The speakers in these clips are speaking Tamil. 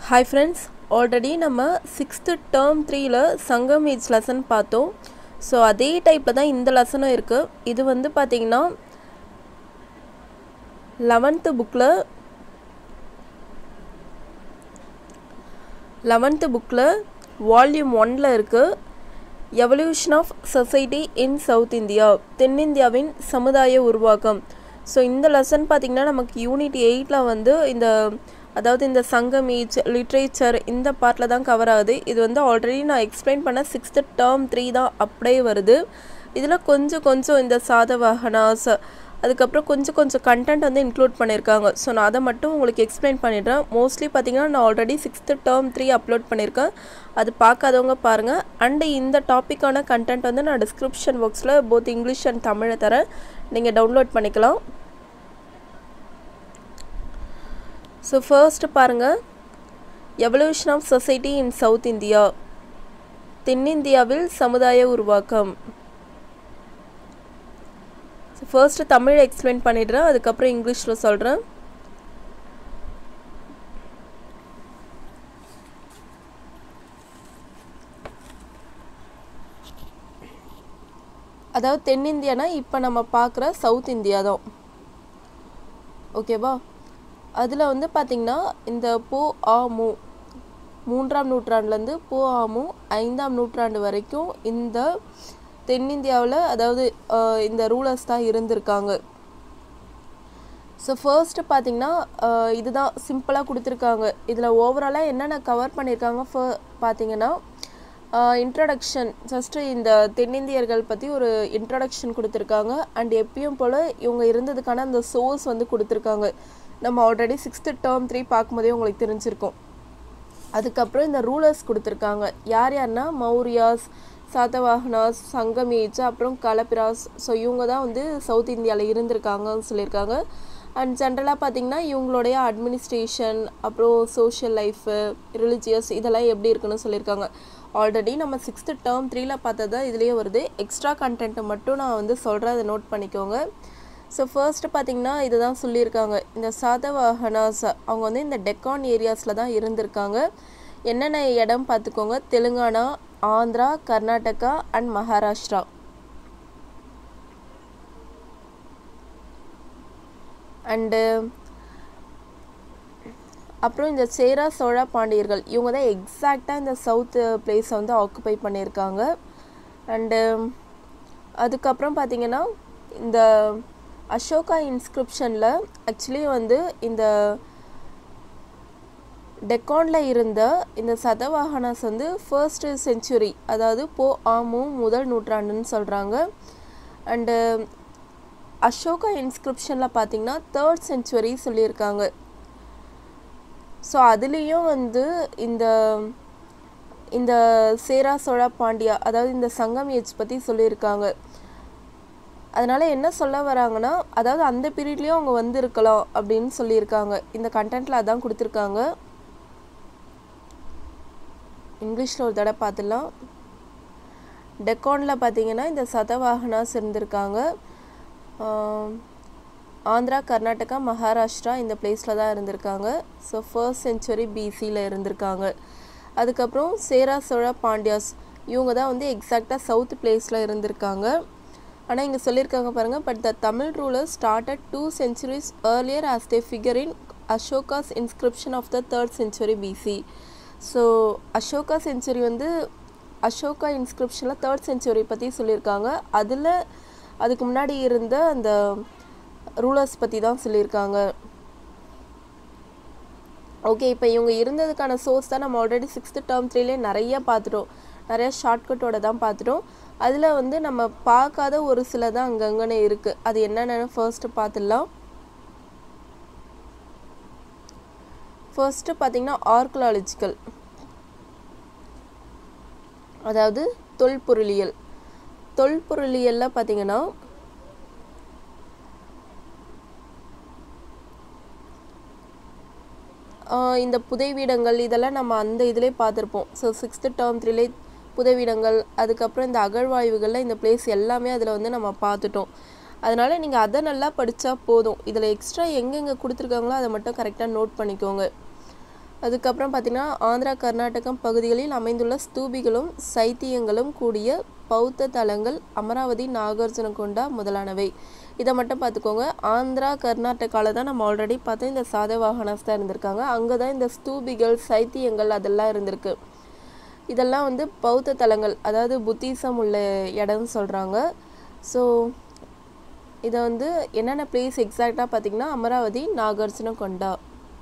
ஹாய் ஃப்ரெண்ட்ஸ் ஆல்ரெடி நம்ம சிக்ஸ்த்து டேர்ம் த்ரீயில் சங்கம் ஏஜ் லெசன் பார்த்தோம் ஸோ அதே டைப்பில் தான் இந்த லெசனும் இருக்குது இது வந்து பார்த்திங்கன்னா லெவன்த்து புக்கில் லெவன்த்து புக்கில் வால்யூம் ஒனில் இருக்குது evolution of society in South India தென்னிந்தியாவின் சமுதாய உருவாக்கம் ஸோ இந்த லெசன் பார்த்திங்கன்னா நமக்கு யூனிட் எயிட்டில் வந்து இந்த அதாவது இந்த சங்கம் ஏஜ் லிட்ரேச்சர் இந்த பார்ட்டில் தான் கவர் ஆகுது இது வந்து ஆல்ரெடி நான் எக்ஸ்பிளைன் பண்ண சிக்ஸ்த்து டேர்ம் த்ரீ தான் அப்படியே வருது இதில் கொஞ்சம் கொஞ்சம் இந்த சாதவாகனாஸ் அதுக்கப்புறம் கொஞ்சம் கொஞ்சம் கண்டென்ட் வந்து இன்க்ளூட் பண்ணியிருக்காங்க ஸோ நான் அதை மட்டும் உங்களுக்கு எக்ஸ்பிளைன் பண்ணிடுறேன் மோஸ்ட்லி பார்த்தீங்கன்னா நான் already sixth term three upload பண்ணியிருக்கேன் அது பார்க்காதவங்க பாருங்கள் அண்டு இந்த டாப்பிக்கான கண்டென்ட் வந்து நான் டிஸ்கிரிப்ஷன் பாக்ஸில் போத் இங்கிலீஷ் அண்ட் தமிழை தரேன் நீங்கள் டவுன்லோட் பண்ணிக்கலாம் ஸோ ஃபர்ஸ்ட் பாருங்கள் evolution of society in South India தென்னிந்தியாவில் சமுதாய உருவாக்கம் ஸோ ஃபர்ஸ்ட் தமிழ் எக்ஸ்பிளைன் பண்ணிடுறேன் அதுக்கப்புறம் இங்கிலீஷில் சொல்கிறேன் அதாவது தென்னிந்தியானா இப்போ நம்ம பார்க்குற சவுத் இந்தியா தான் ஓகேவா அதில் வந்து பார்த்திங்கன்னா இந்த போ ஆ மு மூன்றாம் நூற்றாண்டுலேருந்து போ ஆ மு ஐந்தாம் நூற்றாண்டு வரைக்கும் இந்த தென்னிந்தியாவில் அதாவது இந்த ரூலர்ஸ் தான் இருந்திருக்காங்க ஸோ ஃபர்ஸ்ட்டு பார்த்திங்கன்னா இதுதான் சிம்பிளாக கொடுத்துருக்காங்க இதில் ஓவராலாக என்னென்ன கவர் பண்ணியிருக்காங்க ஃப பார்த்தீங்கன்னா இன்ட்ரடக்ஷன் ஜஸ்ட்டு இந்த தென்னிந்தியர்கள் பற்றி ஒரு இன்ட்ரடக்ஷன் கொடுத்துருக்காங்க அண்ட் எப்பயும் போல் இவங்க இருந்ததுக்கான அந்த சோர்ஸ் வந்து கொடுத்துருக்காங்க நம்ம ஆல்ரெடி சிக்ஸ்த்து டேர்ம் த்ரீ பார்க்கும்போதே உங்களுக்கு தெரிஞ்சிருக்கும் அதுக்கப்புறம் இந்த ரூலர்ஸ் கொடுத்துருக்காங்க யார் யாருன்னா மௌரியாஸ் சாத்தவாகனாஸ் சங்கமேஜ் அப்புறம் கலப்பிராஸ் ஸோ இவங்க தான் வந்து சவுத் இந்தியாவில் இருந்திருக்காங்கன்னு சொல்லியிருக்காங்க அண்ட் ஜென்ரலாக பார்த்திங்கன்னா இவங்களுடைய அட்மினிஸ்ட்ரேஷன் அப்புறம் சோஷியல் லைஃபு ரிலிஜியஸ் இதெல்லாம் எப்படி இருக்குன்னு சொல்லியிருக்காங்க ஆல்ரெடி நம்ம சிக்ஸ்த்து டேர்ம் த்ரீல பார்த்தது தான் இதுலேயே வருது எக்ஸ்ட்ரா கண்டென்ட்டை மட்டும் நான் வந்து சொல்கிறேன் அதை நோட் பண்ணிக்கோங்க ஸோ ஃபர்ஸ்ட்டு பார்த்திங்கன்னா இதுதான் சொல்லியிருக்காங்க இந்த சாதவாகனாஸ் அவங்க வந்து இந்த டெக்கான் ஏரியாஸில் தான் இருந்திருக்காங்க என்னென்ன இடம் பார்த்துக்கோங்க தெலுங்கானா ஆந்திரா கர்நாடகா அண்ட் மகாராஷ்டிரா அண்டு அப்புறம் இந்த சேரா சோழா பாண்டியர்கள் இவங்க தான் எக்ஸாக்டாக இந்த சவுத்து பிளேஸை வந்து ஆக்குப்பை பண்ணியிருக்காங்க அண்டு அதுக்கப்புறம் பார்த்திங்கன்னா இந்த அசோகா இன்ஸ்கிரிப்ஷனில் ஆக்சுவலி வந்து இந்த டெக்கானில் இருந்த இந்த சதவாகனாஸ் வந்து ஃபர்ஸ்ட் செஞ்சுரி அதாவது போ ஆமு முதல் நூற்றாண்டுன்னு சொல்கிறாங்க அண்டு அசோகா இன்ஸ்கிரிப்ஷனில் பார்த்தீங்கன்னா தேர்ட் செஞ்சுரி சொல்லியிருக்காங்க ஸோ அதுலேயும் வந்து இந்த இந்த சேரா சோழா பாண்டியா அதாவது இந்த சங்கம் ஏஜ் பற்றி சொல்லியிருக்காங்க அதனால் என்ன சொல்ல வராங்கன்னா அதாவது அந்த பீரியட்லேயும் அவங்க வந்திருக்கலாம் அப்படின்னு சொல்லியிருக்காங்க இந்த கண்டென்ட்டில் அதான் கொடுத்துருக்காங்க இங்கிலீஷில் ஒரு தடவை பார்த்துடலாம் டெக்கானில் பார்த்தீங்கன்னா இந்த சதவாகனாஸ் இருந்திருக்காங்க ஆந்திரா கர்நாடகா மகாராஷ்டிரா இந்த பிளேஸில் தான் இருந்திருக்காங்க ஸோ ஃபர்ஸ்ட் செஞ்சுரி பிசியில் இருந்திருக்காங்க அதுக்கப்புறம் சேரா சோழா பாண்டியாஸ் இவங்க தான் வந்து எக்ஸாக்டாக சவுத் பிளேஸில் இருந்திருக்காங்க ஆனால் இங்கே சொல்லியிருக்காங்க பாருங்கள் but the Tamil ruler started two centuries earlier as they figure in Ashoka's inscription of the third century BC so Ashoka century வந்து அசோகா இன்ஸ்கிரிப்ஷனில் தேர்ட் செஞ்சுரி பற்றி சொல்லியிருக்காங்க அதில் அதுக்கு முன்னாடி இருந்த அந்த ரூலர்ஸ் பற்றி தான் சொல்லியிருக்காங்க ஓகே இப்போ இவங்க இருந்ததுக்கான சோர்ஸ் தான் நம்ம ஆல்ரெடி சிக்ஸ்த்து டேர்ம் த்ரீலே நிறைய பார்த்துட்டோம் நிறையா ஷார்ட்கட்டோட தான் பார்த்துட்டோம் அதில் வந்து நம்ம பார்க்காத ஒரு சில தான் அங்கங்கன்னு இருக்குது அது என்னென்னு ஃபர்ஸ்ட்டு பார்த்துடலாம் ஃபர்ஸ்ட்டு பார்த்திங்கன்னா ஆர்கலாலஜிக்கல் அதாவது தொல்பொருளியல் தொல்பொருளியலில் பார்த்திங்கன்னா இந்த புதைவீடங்கள் இதெல்லாம் நம்ம அந்த இதிலே பார்த்துருப்போம் ஸோ சிக்ஸ்த்து டேர்ம் த்ரீலே புதைவீடங்கள் அதுக்கப்புறம் இந்த அகழ்வாய்வுகளில் இந்த பிளேஸ் எல்லாமே அதில் வந்து நம்ம பார்த்துட்டோம் அதனால் நீங்கள் அதை நல்லா படித்தா போதும் இதில் எக்ஸ்ட்ரா எங்கெங்கே கொடுத்துருக்காங்களோ அதை மட்டும் கரெக்டாக நோட் பண்ணிக்கோங்க அதுக்கப்புறம் பார்த்திங்கன்னா ஆந்திரா கர்நாடகம் பகுதிகளில் அமைந்துள்ள ஸ்தூபிகளும் சைத்தியங்களும் கூடிய பௌத்த தலங்கள் அமராவதி நாகார்ஜுனகொண்டா முதலானவை இதை மட்டும் பார்த்துக்கோங்க ஆந்திரா கர்நாடகாவில் தான் நம்ம ஆல்ரெடி பார்த்தோம் இந்த சாதவாகனாஸ் தான் இருந்திருக்காங்க அங்கே தான் இந்த ஸ்தூபிகள் சைத்தியங்கள் அதெல்லாம் இருந்திருக்கு இதெல்லாம் வந்து பௌத்த தலங்கள் அதாவது புத்திசம் உள்ள இடம்னு சொல்கிறாங்க ஸோ இதை வந்து என்னென்ன பிளேஸ் எக்ஸாக்டாக பார்த்தீங்கன்னா அமராவதி நாகார்ஜுனகொண்டா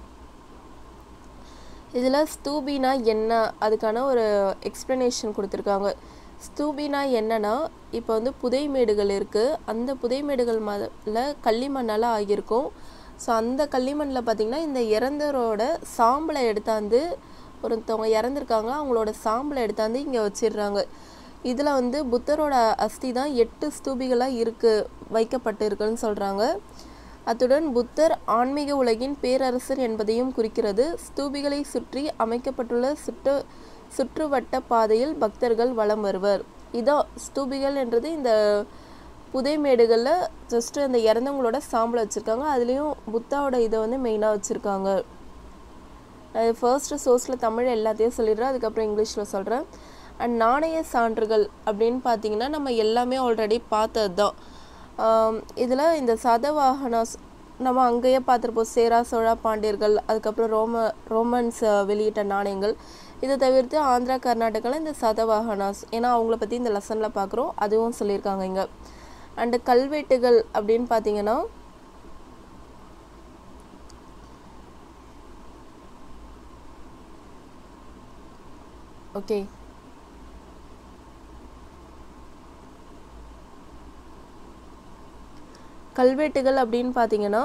இதில் ஸ்தூபினா என்ன அதுக்கான ஒரு எக்ஸ்ப்ளனேஷன் கொடுத்துருக்காங்க ஸ்தூபினா என்னன்னா இப்போ வந்து புதைமேடுகள் இருக்குது அந்த புதைமேடுகள் மதில் களிமண்ணால் ஆகியிருக்கும் ஸோ அந்த களிமண்ணில் பார்த்திங்கன்னா இந்த இறந்தவரோட சாம்பலை எடுத்தாந்து ஒருத்தவங்க இறந்துருக்காங்க அவங்களோட சாம்பலை எடுத்தாந்து இங்கே வச்சிடுறாங்க இதில் வந்து புத்தரோட அஸ்தி தான் எட்டு ஸ்தூபிகளாக இருக்குது வைக்கப்பட்டு இருக்குன்னு சொல்கிறாங்க அத்துடன் புத்தர் ஆன்மீக உலகின் பேரரசர் என்பதையும் குறிக்கிறது ஸ்தூபிகளை சுற்றி அமைக்கப்பட்டுள்ள சுற்று சுற்றுவட்ட பாதையில் பக்தர்கள் வலம் வருவர் இதோ ஸ்தூபிகள் என்றது இந்த புதைமேடுகளில் ஜஸ்ட்டு அந்த இறந்தவங்களோட சாம்பலை வச்சுருக்காங்க அதுலேயும் புத்தாவோட இதை வந்து மெயினாக வச்சுருக்காங்க ஃபர்ஸ்ட்டு சோர்ஸில் தமிழ் எல்லாத்தையும் சொல்லிடுறேன் அதுக்கப்புறம் இங்கிலீஷில் சொல்கிறேன் அண்ட் நாணய சான்றுகள் அப்படின்னு பார்த்தீங்கன்னா நம்ம எல்லாமே ஆல்ரெடி பார்த்தது தான் இதில் இந்த சதவாகனாஸ் நம்ம அங்கேயே பார்த்துருப்போம் சேரா சோழா பாண்டியர்கள் அதுக்கப்புறம் ரோம ரோமன்ஸ் வெளியிட்ட நாணயங்கள் இதை தவிர்த்து ஆந்திரா கர்நாடகாவில் இந்த சதவாகனாஸ் ஏன்னா அவங்கள பற்றி இந்த லெசனில் பார்க்குறோம் அதுவும் சொல்லியிருக்காங்க இங்கே அண்டு கல்வெட்டுகள் அப்படின்னு பார்த்தீங்கன்னா ஓகே கல்வெட்டுகள் அப்படின்னு பார்த்தீங்கன்னா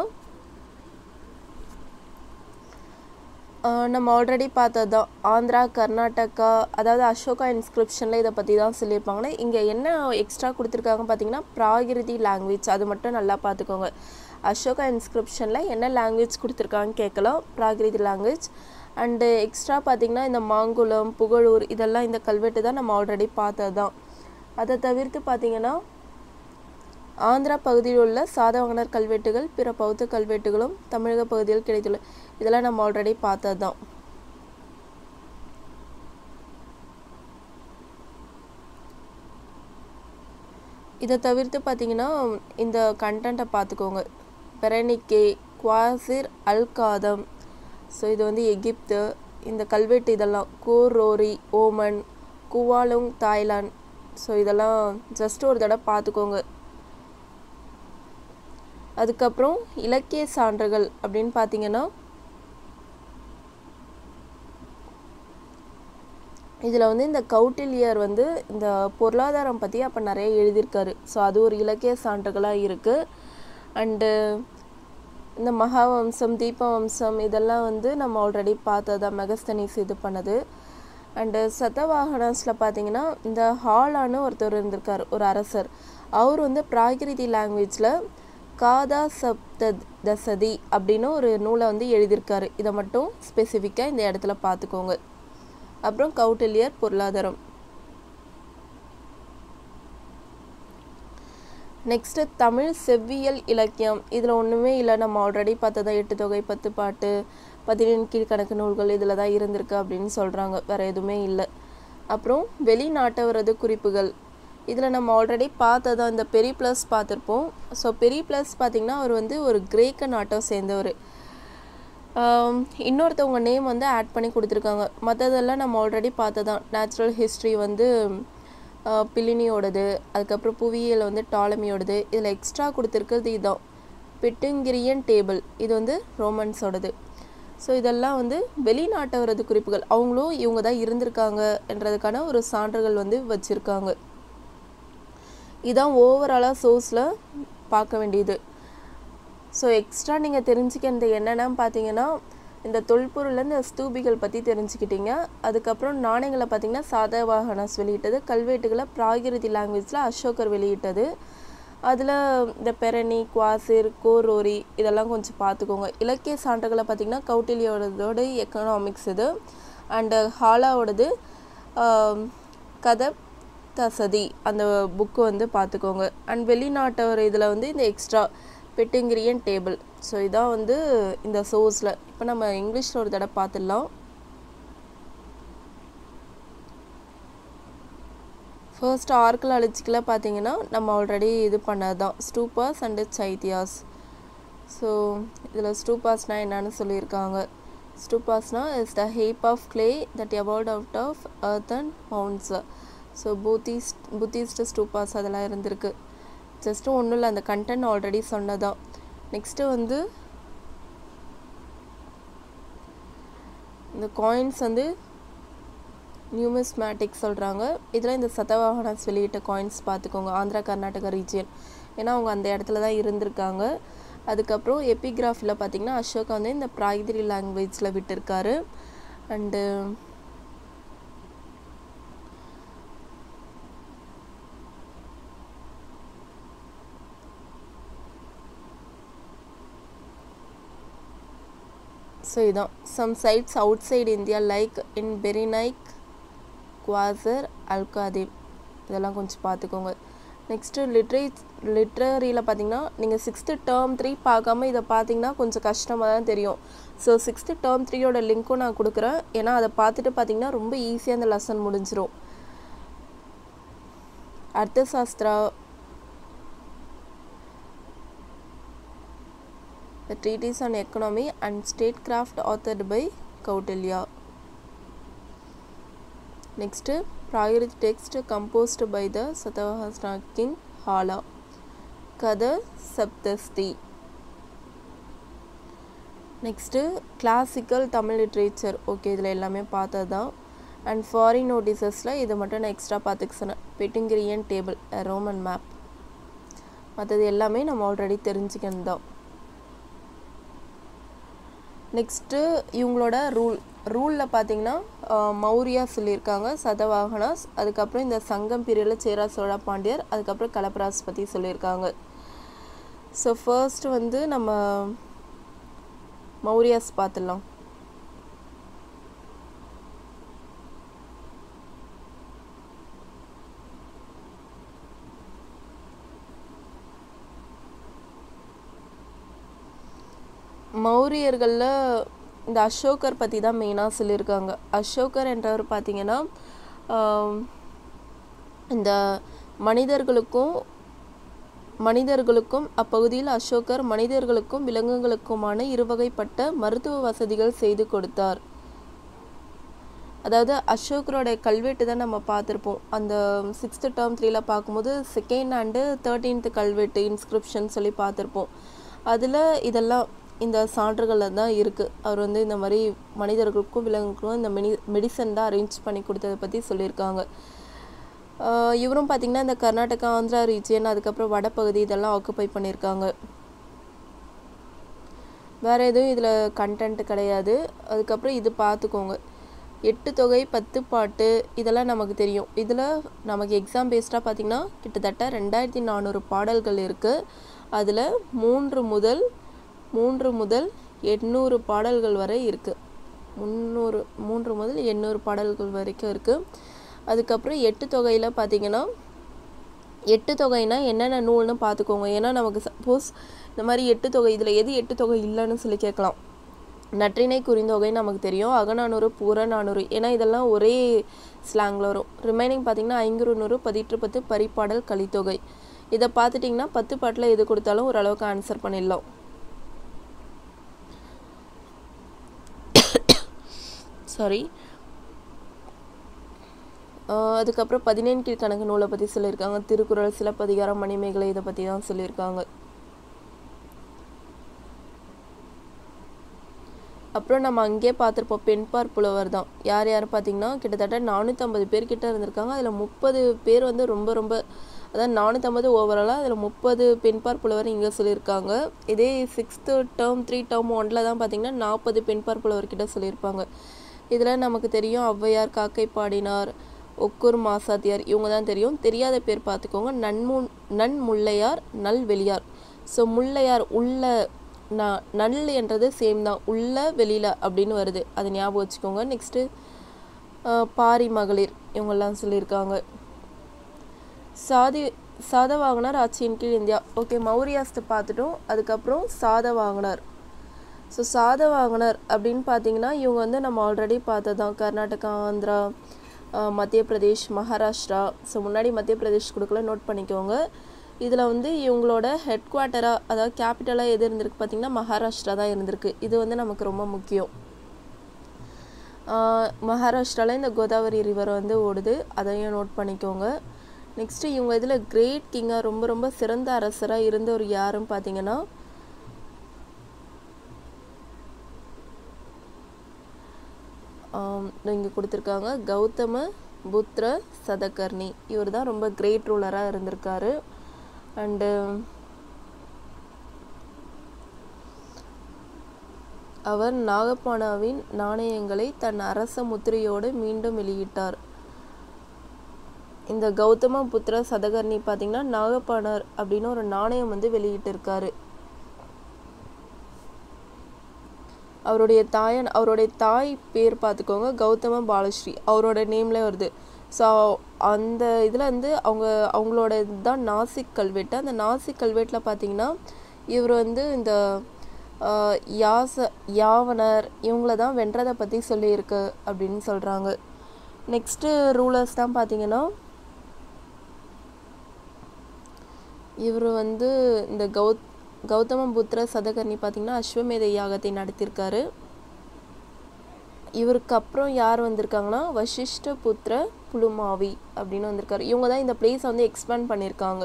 நம்ம ஆல்ரெடி பார்த்தது தான் ஆந்திரா கர்நாடகா அதாவது அசோகா இன்ஸ்கிரிப்ஷனில் இதை பற்றி தான் சொல்லியிருப்பாங்கன்னா இங்கே என்ன எக்ஸ்ட்ரா கொடுத்துருக்காங்க பார்த்தீங்கன்னா ப்ராகிருதி லாங்குவேஜ் அது மட்டும் நல்லா பார்த்துக்கோங்க அசோகா இன்ஸ்கிரிப்ஷனில் என்ன லாங்குவேஜ் கொடுத்துருக்காங்கன்னு கேட்கலாம் ப்ராகிருதி லாங்குவேஜ் அண்டு எக்ஸ்ட்ரா பார்த்திங்கன்னா இந்த மாங்குளம் புகழூர் இதெல்லாம் இந்த கல்வெட்டு தான் நம்ம ஆல்ரெடி பார்த்தது தான் அதை தவிர்த்து பார்த்திங்கன்னா ஆந்திரா பகுதியில் உள்ள சாதவாகனர் கல்வெட்டுகள் பிற பௌத்த கல்வெட்டுகளும் தமிழக பகுதியில் கிடைத்துள்ள இதெல்லாம் நம்ம ஆல்ரெடி பார்த்தது தான் இதை தவிர்த்து பார்த்தீங்கன்னா இந்த கண்டென்ட்டை பார்த்துக்கோங்க பெரனிக்கே குவாசிர் அல்காதம் ஸோ இது வந்து எகிப்து இந்த கல்வெட்டு இதெல்லாம் கோரோரி ஓமன் குவாலுங் தாய்லாந்து ஸோ இதெல்லாம் ஜஸ்ட் ஒரு தடவை பார்த்துக்கோங்க அதுக்கப்புறம் இலக்கிய சான்றுகள் அப்படின்னு பார்த்தீங்கன்னா இதில் வந்து இந்த கௌட்டில்யர் வந்து இந்த பொருளாதாரம் பற்றி அப்போ நிறைய எழுதியிருக்காரு ஸோ அது ஒரு இலக்கிய சான்றுகளாக இருக்குது அண்டு இந்த மகாவம்சம் தீபவம்சம் இதெல்லாம் வந்து நம்ம ஆல்ரெடி பார்த்ததா மெகஸ்தனிஸ் இது பண்ணது அண்டு சத்தவாகனாஸில் பார்த்தீங்கன்னா இந்த ஹாலான்னு ஒருத்தர் இருந்திருக்கார் ஒரு அரசர் அவர் வந்து பிராகிருதி லாங்குவேஜில் காதா சப்த தசதி அப்படின்னு ஒரு நூலை வந்து எழுதியிருக்காரு இதை மட்டும் ஸ்பெசிஃபிக்காக இந்த இடத்துல பார்த்துக்கோங்க அப்புறம் கௌட்டில்யர் பொருளாதாரம் நெக்ஸ்ட்டு தமிழ் செவ்வியல் இலக்கியம் இதில் ஒன்றுமே இல்லை நம்ம ஆல்ரெடி பார்த்ததா எட்டு தொகை பத்து பாட்டு பதினெண் கீழ்கணக்கு நூல்கள் இதில் தான் இருந்திருக்கு அப்படின்னு சொல்கிறாங்க வேறு எதுவுமே இல்லை அப்புறம் வெளிநாட்டவரது குறிப்புகள் இதில் நம்ம ஆல்ரெடி பார்த்ததா இந்த பெரி ப்ளஸ் பார்த்துருப்போம் ஸோ பெரி ப்ளஸ் பார்த்திங்கன்னா அவர் வந்து ஒரு கிரேக்க நாட்டை சேர்ந்தவர் இன்னொருத்தவங்க நேம் வந்து ஆட் பண்ணி கொடுத்துருக்காங்க மற்றதெல்லாம் நம்ம ஆல்ரெடி பார்த்ததான் நேச்சுரல் ஹிஸ்ட்ரி வந்து பிலினியோடது அதுக்கப்புறம் புவியியல் வந்து டாலமியோடது இதில் எக்ஸ்ட்ரா கொடுத்துருக்கிறது இதுதான் பிட்டுங்கிரியன் டேபிள் இது வந்து ரோமன்ஸோடது ஸோ இதெல்லாம் வந்து வெளிநாட்டவரது குறிப்புகள் அவங்களும் இவங்க தான் இருந்திருக்காங்க என்றதுக்கான ஒரு சான்றுகள் வந்து வச்சுருக்காங்க இதான் ஓவராலாக சோர்ஸில் பார்க்க வேண்டியது ஸோ எக்ஸ்ட்ரா நீங்கள் தெரிஞ்சுக்கிறது என்னென்னு பார்த்தீங்கன்னா இந்த தொல்பொருளில் இந்த ஸ்தூபிகள் பற்றி தெரிஞ்சுக்கிட்டீங்க அதுக்கப்புறம் நாணயங்களை பார்த்தீங்கன்னா சாதவாகனாஸ் வெளியிட்டது கல்வெட்டுகளை பிராகிருதி லாங்குவேஜில் அசோகர் வெளியிட்டது அதில் இந்த பெரணி குவாசிர் கோரோரி இதெல்லாம் கொஞ்சம் பார்த்துக்கோங்க இலக்கிய சான்றுகளை பார்த்திங்கன்னா கௌட்டில்யோடதோட எக்கனாமிக்ஸ் இது அண்டு ஹாலாவோடது கதப் தசதி அந்த புக்கு வந்து பார்த்துக்கோங்க அண்ட் வெளிநாட்டவர் இதில் வந்து இந்த எக்ஸ்ட்ரா பெட்டுங்கிரியன் டேபிள் ஸோ இதான் வந்து இந்த சோர்ஸில் இப்போ நம்ம இங்கிலீஷில் ஒரு தடவை பார்த்துடலாம் ஃபர்ஸ்ட் ஆர்கியாலஜிக்கலாக பார்த்தீங்கன்னா நம்ம ஆல்ரெடி இது பண்ணது தான் ஸ்டூபாஸ் அண்டு சைத்தியாஸ் ஸோ இதில் ஸ்டூபாஸ்னால் என்னன்னு சொல்லியிருக்காங்க ஸ்டூபாஸ்னால் is the heap of clay that evert out of earth and mounds so Buddhist Buddhist stupas அதெல்லாம் இருந்திருக்கு ஜஸ்ட்டு ஒன்றும் இல்லை அந்த கண்டென்ட் ஆல்ரெடி சொன்னதான் நெக்ஸ்ட்டு வந்து இந்த காயின்ஸ் வந்து நியூமிஸ்மேட்டிக் சொல்கிறாங்க இதில் இந்த சதவாகனாஸ் வெளியிட்ட காயின்ஸ் பார்த்துக்கோங்க ஆந்திரா கர்நாடகா ரீஜியன் ஏன்னா அவங்க அந்த இடத்துல தான் இருந்திருக்காங்க அதுக்கப்புறம் எபிகிராஃபில் பார்த்தீங்கன்னா அசோகா வந்து இந்த பிராய்திரி லாங்குவேஜில் விட்டிருக்காரு அண்டு ஸோ இதான் some sites outside India like in Berenike Quseir al Qadim இதெல்லாம் கொஞ்சம் பார்த்துக்கோங்க நெக்ஸ்ட்டு லிட்ரே லிட்ரரியில் பார்த்தீங்கன்னா நீங்கள் சிக்ஸ்த்து டேர்ம் த்ரீ பார்க்காம இதை பார்த்தீங்கன்னா கொஞ்சம் கஷ்டமாக தான் தெரியும் ஸோ சிக்ஸ்த்து டேர்ம் த்ரீயோட லிங்க்கும் நான் கொடுக்குறேன் ஏன்னா அதை பார்த்துட்டு பார்த்தீங்கன்னா ரொம்ப ஈஸியாக அந்த லெசன் முடிஞ்சிரும் Arthashastra The Treatise on Economy and Statecraft authored by Kautilya. Next, prior text composed by the Satavahasana king Hala. Kada Saptasti. Next classical Tamil literature okay இதில் எல்லாமே பார்த்தது தான் அண்ட் ஃபாரின் நோட்டீசஸில் இதை மட்டும் நான் எக்ஸ்ட்ரா பார்த்துக்க சொன்னேன் பெட்டிங்கிரியன் டேபிள் ரோமன் மேப் மற்றது எல்லாமே நம்ம ஆல்ரெடி தெரிஞ்சுக்கணும் தான் நெக்ஸ்ட்டு இவங்களோட ரூல் ரூலில் பார்த்தீங்கன்னா மௌரியா சொல்லியிருக்காங்க சதவாகனாஸ் அதுக்கப்புறம் இந்த சங்கம் பீரியடில் சேரா சோழா பாண்டியர் அதுக்கப்புறம் கலப்பராஸ் பற்றி சொல்லியிருக்காங்க ஸோ ஃபர்ஸ்ட் வந்து நம்ம மௌரியாஸ் பார்த்துடலாம் மௌரியர்களில் இந்த அசோகர் பற்றி தான் மெயினாக சொல்லியிருக்காங்க அசோகர் என்றவர் பார்த்தீங்கன்னா ஆம், இந்த மனிதர்களுக்கும் மனிதர்களுக்கும் அப்பகுதியில் அசோகர் மனிதர்களுக்கும் விலங்குகளுக்குமான இருவகைப்பட்ட மருத்துவ வசதிகள் செய்து கொடுத்தார் அதாவது அசோக்கரோட கல்வெட்டு தான் நம்ம பார்த்துருப்போம் அந்த சிக்ஸ்த்து டேர்ம் த்ரீல பார்க்கும்போது செகண்ட் அண்டு தேர்ட்டீன்த் கல்வெட்டு இன்ஸ்கிரிப்ஷன் சொல்லி பார்த்துருப்போம் அதில் இதெல்லாம் இந்த சான்றுகளில் தான் இருக்குது அவர் வந்து இந்த மாதிரி மனிதர்களுக்கும் விலங்குகளுக்கும் இந்த மெனி மெடிசன் தான் அரேஞ்ச் பண்ணி கொடுத்ததை பற்றி சொல்லியிருக்காங்க ஆஹ் இவரும் பார்த்திங்கன்னா இந்த கர்நாடகா ஆந்திரா ரீஜியன் அதுக்கப்புறம் வடபகுதி இதெல்லாம் ஆக்குப்பை பண்ணியிருக்காங்க வேறு எதுவும் இதில் கண்டென்ட் கிடையாது அதுக்கப்புறம் இது பார்த்துக்கோங்க எட்டு தொகை பத்து பாட்டு இதெல்லாம் நமக்கு தெரியும் இதில் நமக்கு எக்ஸாம் பேஸ்டாக பார்த்திங்கன்னா கிட்டத்தட்ட ரெண்டாயிரத்தி நானூறு பாடல்கள் இருக்குது அதில் மூன்று முதல் மூன்று முதல் எண்ணூறு பாடல்கள் வரை இருக்குது முந்நூறு மூன்று முதல் எண்ணூறு பாடல்கள் வரைக்கும் இருக்குது அதுக்கப்புறம் எட்டு தொகையில் பார்த்தீங்கன்னா எட்டு தொகைனா என்னென்ன நூல்னு பார்த்துக்கோங்க ஏன்னா நமக்கு சப்போஸ் இந்த மாதிரி எட்டு தொகை இதில் எது எட்டு தொகை இல்லைன்னு சொல்லி கேட்கலாம் நற்றிணை குறிந்தொகை நமக்கு தெரியும் அகநானூறு புறநானூறு ஏன்னா இதெல்லாம் ஒரே ஸ்லாங்கில் வரும் ரிமைனிங் பார்த்தீங்கன்னா ஐங்குறுநூறு பதிற்று பத்து பரிப்பாடல் கலித்தொகை இதை பார்த்துட்டிங்கன்னா பத்து பாட்டில் எது கொடுத்தாலும் ஓரளவுக்கு ஆன்சர் பண்ணிடலாம் சாரி அதுக்கப்புறம் பதினேழு கீழ்கணக்கு நூலை பற்றி சொல்லியிருக்காங்க திருக்குறள் சிலப்பதிகாரம் மணிமேகலை இதை பற்றி தான் சொல்லியிருக்காங்க அப்புறம் நம்ம அங்கேயே பார்த்துருப்போம் பெண்பார் புலவர் தான் யார் யார் பார்த்தீங்கன்னா கிட்டத்தட்ட நானூற்றம்பது பேர் கிட்ட இருந்திருக்காங்க அதில் முப்பது பேர் வந்து ரொம்ப ரொம்ப அதாவது நானூற்றம்பது ஓவராலாக அதில் முப்பது பெண்பார் புலவர் இங்கே சொல்லியிருக்காங்க இதே சிக்ஸ்த்து டேர்ம் த்ரீ டேர்ம் ஒன்றில் தான் பார்த்தீங்கன்னா நாற்பது பெண்பார் புலவர் கிட்ட சொல்லியிருப்பாங்க இதில் நமக்கு தெரியும் ஔவையார் காக்கை பாடினார் ஒக்கூர் மாசாத்தியார் இவங்க தான் தெரியும் தெரியாத பேர் பார்த்துக்கோங்க நன்முன் நன் முல்லையார் நல் வெளியார் ஸோ முல்லையார் உள்ள ந நல் என்றது சேம் தான் உள்ள வெளியில் அப்படின்னு வருது அதை ஞாபகம் வச்சுக்கோங்க நெக்ஸ்ட்டு பாரி மகளிர் இவங்கெல்லாம் சொல்லியிருக்காங்க சாதி சாதவாகனர் ஆட்சியின் கீழ் இந்தியா ஓகே மௌரியாஸ்து பார்த்துட்டோம் அதுக்கப்புறம் சாதவாகனர் ஸோ சாதவாகனர் அப்படின்னு பார்த்தீங்கன்னா இவங்க வந்து நம்ம ஆல்ரெடி பார்த்ததான் கர்நாடகா ஆந்திரா ஆஹ் மத்திய பிரதேஷ் மகாராஷ்டிரா ஸோ முன்னாடி மத்திய பிரதேஷ் கொடுக்கல நோட் பண்ணிக்கோங்க இதில் வந்து இவங்களோட ஹெட் குவார்ட்டராக அதாவது கேபிட்டலாக எது இருந்திருக்கு பார்த்தீங்கன்னா மகாராஷ்டிரா தான் இருந்திருக்கு இது வந்து நமக்கு ரொம்ப முக்கியம் மகாராஷ்டிராவில் இந்த கோதாவரி ரிவர் வந்து ஓடுது அதையும் நோட் பண்ணிக்கோங்க நெக்ஸ்ட்டு இவங்க இதில் கிரேட் கிங்காக ரொம்ப ரொம்ப சிறந்த அரசராக இருந்தவர் யாருன்னு பார்த்தீங்கன்னா இங்கே கொடுத்துருக்காங்க கௌதம புத்ர சதகர்ணி இவர் தான் ரொம்ப கிரேட் ரூலராக இருந்திருக்காரு அண்டு அவர் நாகப்பானாவின் நாணயங்களை தன் அரச முத்திரையோடு மீண்டும் வெளியிட்டார் இந்த கௌதம புத்திர சதகர்ணி பார்த்தீங்கன்னா நாகப்பானார் அப்படின்னு ஒரு நாணயம் வந்து வெளியிட்டிருக்காரு அவருடைய தாயன் அவருடைய தாய் பேர் பார்த்துக்கோங்க கௌதம பாலஸ்ரீ அவரோட நேம்ல வருது ஸோ அந்த இதில் வந்து அவங்க அவங்களோட இதுதான் நாசிக் கல்வெட்டு அந்த நாசிக் கல்வெட்டில் பார்த்தீங்கன்னா இவர் வந்து இந்த ஆஹ், யாச யாவனர் இவங்கள தான் வென்றதை பற்றி சொல்லியிருக்கு அப்படின்னு சொல்கிறாங்க நெக்ஸ்ட்டு ரூலர்ஸ் தான் பார்த்தீங்கன்னா இவர் வந்து இந்த கௌத் கௌதம புத்திர சதகர்ணி பார்த்தீங்கன்னா அஸ்வமேத யாகத்தை நடத்தியிருக்காரு இவருக்கு அப்புறம் யார் வந்திருக்காங்கன்னா வசிஷ்ட புத்திர புலுமாவி அப்படின்னு வந்திருக்காரு இவங்க தான் இந்த பிளேஸை வந்து எக்ஸ்பேண்ட் பண்ணியிருக்காங்க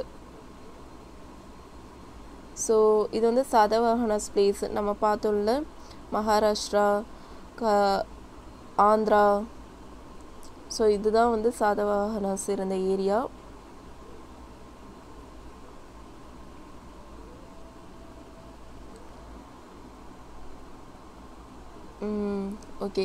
ஸோ இது வந்து சதவாகனஸ் பிளேஸ் நம்ம பார்த்தோம்ல மகாராஷ்டிரா க ஆந்திரா ஸோ இதுதான் வந்து சாதவாகனஸ் இருந்த ஏரியா ஓகே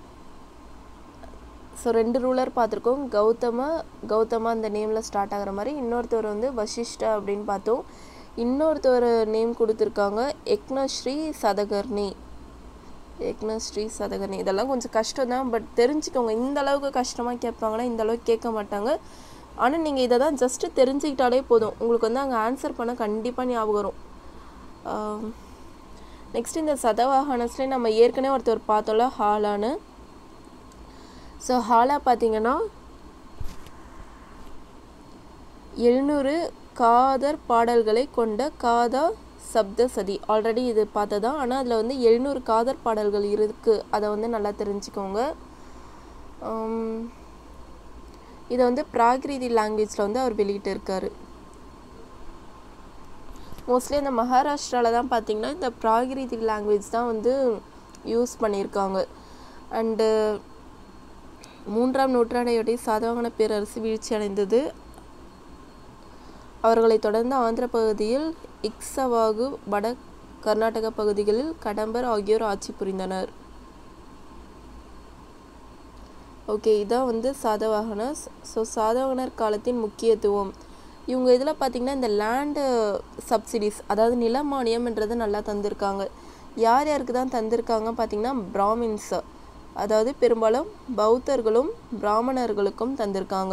ஸோ ரெண்டு ரூலர் பார்த்துருக்கோம் கௌதம கௌதமா அந்த நேமில் ஸ்டார்ட் ஆகுற மாதிரி இன்னொருத்தவர் வந்து வசிஷ்டா அப்படின்னு பார்த்தோம் இன்னொருத்தவர் நேம் கொடுத்துருக்காங்க எக்னஸ்ரீ சதகர்ணி எக்னஸ்ரீ சதகர்ணி இதெல்லாம் கொஞ்சம் கஷ்டம் தான் பட் தெரிஞ்சுக்கோங்க இந்த அளவுக்கு கஷ்டமாக கேட்பாங்கன்னா இந்த அளவுக்கு கேட்க மாட்டாங்க ஆனால் நீங்கள் இதை தான் ஜஸ்ட்டு தெரிஞ்சுக்கிட்டாலே போதும் உங்களுக்கு வந்து அங்கே ஆன்சர் பண்ண கண்டிப்பாக ஞாபகம் வரும் நெக்ஸ்ட் இந்த சதவாகனஸ்லேயே நம்ம ஏற்கனவே ஒருத்தர் பார்த்தோம்ல ஹாலான்னு ஸோ ஹாலா பார்த்தீங்கன்னா எழுநூறு காதர் பாடல்களை கொண்ட காதா சப்த சதி ஆல்ரெடி இது பார்த்ததா ஆனால் அதில் வந்து எழுநூறு காதர் பாடல்கள் இருக்குது அதை வந்து நல்லா தெரிஞ்சுக்கோங்க ஆம், இதை வந்து பிராகிருதி லாங்குவேஜில் வந்து அவர் வெளியிட்டு இருக்காரு மோஸ்ட்லி இந்த மகாராஷ்டிராவில் தான் பார்த்தீங்கன்னா இந்த பிராகிருதி லாங்குவேஜ் தான் வந்து யூஸ் பண்ணியிருக்காங்க அண்டு மூன்றாம் நூற்றாண்டையொட்டி சாதவாகன பேரரசு வீழ்ச்சி அடைந்தது அவர்களைத் தொடர்ந்து ஆந்திர பகுதியில் இக்ஸவாகு வட கர்நாடக பகுதிகளில் கடம்பர் ஆகியோர் ஆட்சி புரிந்தனர் ஓகே இதான் வந்து சாதவாகனஸ் ஸோ சாதவாகனர் காலத்தின் முக்கியத்துவம் இவங்க இதில் பார்த்தீங்கன்னா இந்த லேண்டு சப்சிடிஸ் அதாவது நில மானியம்ன்றது நல்லா தந்திருக்காங்க யார் யாருக்கு தான் தந்திருக்காங்க பார்த்தீங்கன்னா பிராமின்ஸ் அதாவது பெரும்பாலும் பௌத்தர்களும் பிராமணர்களுக்கும் தந்திருக்காங்க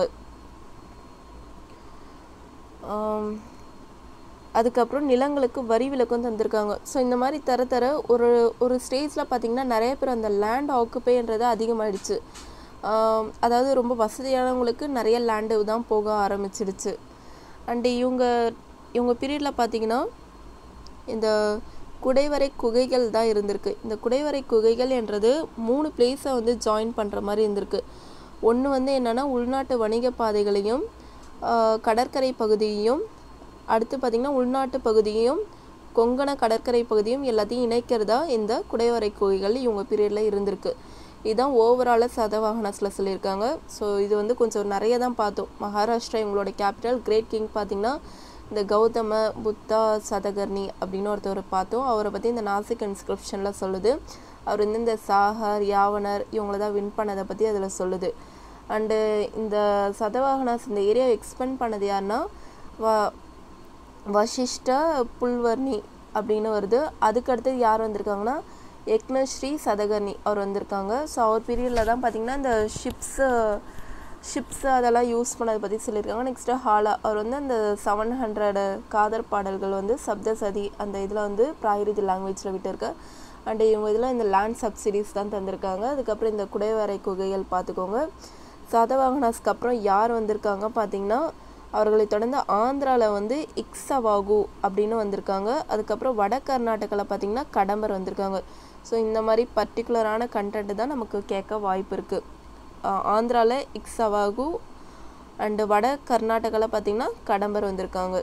ஆம், அதுக்கப்புறம் நிலங்களுக்கு வரி விலக்கும் தந்திருக்காங்க ஸோ இந்த மாதிரி தர தர ஒரு ஒரு ஸ்டேஜில் பார்த்தீங்கன்னா நிறைய பேர் அந்த லேண்ட் ஆக்குப்பைன்றது அதிகமாயிடுச்சு ஆம், அதாவது ரொம்ப வசதியானவங்களுக்கு நிறைய லேண்டு தான் போக ஆரம்பிச்சிடுச்சு அண்டு இவங்க இவங்க பீரியடில் பார்த்தீங்கன்னா இந்த குடைவரை குகைகள் தான் இருந்திருக்கு இந்த குடைவரை குகைகள் என்றது மூணு பிளேஸை வந்து ஜாயின் பண்ணுற மாதிரி இருந்திருக்கு ஒன்று வந்து என்னென்னா உள்நாட்டு வணிக பாதைகளையும் ஆஹ், கடற்கரை பகுதியையும் அடுத்து பார்த்திங்கன்னா உள்நாட்டு பகுதியையும் கொங்கண கடற்கரை பகுதியும் எல்லாத்தையும் இணைக்கிறதா இந்த குடைவரை குகைகள் இவங்க பீரியடில் இருந்திருக்கு இதுதான் ஓவராலாக சதவாகனஸில் சொல்லியிருக்காங்க ஸோ இது வந்து கொஞ்சம் நிறைய தான் பார்த்தோம் மகாராஷ்டிரா இவங்களோட கேபிட்டல் கிரேட் கிங் பார்த்திங்கன்னா இந்த கௌதம புத்தா சதகர்ணி அப்படின்னு ஒருத்தவர் பார்த்தோம் அவரை பற்றி இந்த நாசிக் இன்ஸ்கிரிப்ஷனில் சொல்லுது அவர் வந்து இந்த சாகர் யாவனர் இவங்கள தான் வின் பண்ணதை பற்றி அதில் சொல்லுது அண்டு இந்த சதவாகனாஸ் இந்த ஏரியாவை எக்ஸ்பெண்ட் பண்ணது யாருன்னா வ வசிஷ்ட புல்வர்ணி அப்படின்னு வருது அதுக்கு அடுத்தது யார் வந்திருக்காங்கன்னா யக்னஸ்ரீ சதகர்ணி அவர் வந்திருக்காங்க ஸோ அவர் பீரியடில் தான் பார்த்தீங்கன்னா இந்த ஷிப்ஸு ஷிப்ஸ் அதெல்லாம் யூஸ் பண்ணதை பற்றி சொல்லியிருக்காங்க நெக்ஸ்ட்டு ஹாலா அவர் வந்து அந்த செவன் ஹண்ட்ரட் காதர் பாடல்கள் வந்து சப்தசதி அந்த இதில் வந்து பிராகிருதி லாங்குவேஜில் விட்டுருக்கு அண்ட் இவங்க இதில் இந்த லேண்ட் சப்சிடிஸ் தான் தந்திருக்காங்க அதுக்கப்புறம் இந்த குடைவரை குகைகள் பார்த்துக்கோங்க சாதவாகனாஸ்க்கு அப்புறம் யார் வந்திருக்காங்க பார்த்தீங்கன்னா அவர்களை தொடர்ந்து ஆந்திராவில் வந்து இக்ஸவாகு அப்படின்னு வந்திருக்காங்க அதுக்கப்புறம் வட கர்நாடகாவில் பார்த்தீங்கன்னா கடம்பர் வந்திருக்காங்க ஸோ இந்த மாதிரி பர்டிகுலரான கண்டென்ட் தான் நமக்கு கேட்க வாய்ப்பு இருக்குது ஆந்திராவில் இக்ஸவாகு அண்டு வட கர்நாடகாவில் பார்த்தீங்கன்னா கடம்பர் வந்திருக்காங்க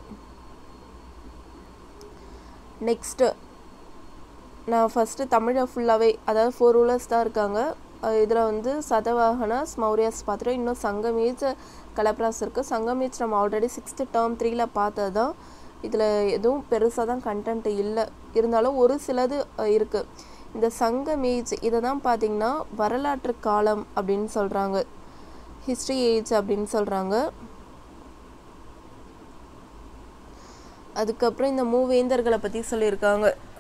நெக்ஸ்ட்டு நான் ஃபஸ்ட்டு தமிழை ஃபுல்லாகவே அதாவது ஃபோர் ரூலர்ஸ் தான் இருக்காங்க இதில் வந்து சதவாகனாஸ் மௌரியாஸ் பார்த்துட்டோம் இன்னும் சங்கமீச் கலப்ராஸ் இருக்குது சங்கமீச் நம்ம ஆல்ரெடி சிக்ஸ்த்து டேர்ம் த்ரீல பார்த்தது தான் இதில் எதுவும் பெருசாக தான் கண்டென்ட் இல்லை இருந்தாலும் ஒரு சிலது இருக்குது இந்த சங்கமேஜ் இதை தான் பார்த்திங்கன்னா வரலாற்று காலம் அப்படின்னு சொல்கிறாங்க ஹிஸ்ட்ரி ஏஜ் அப்படின்னு சொல்கிறாங்க அதுக்கப்புறம் இந்த மூவேந்தர்களை பற்றி சொல்லியிருக்காங்க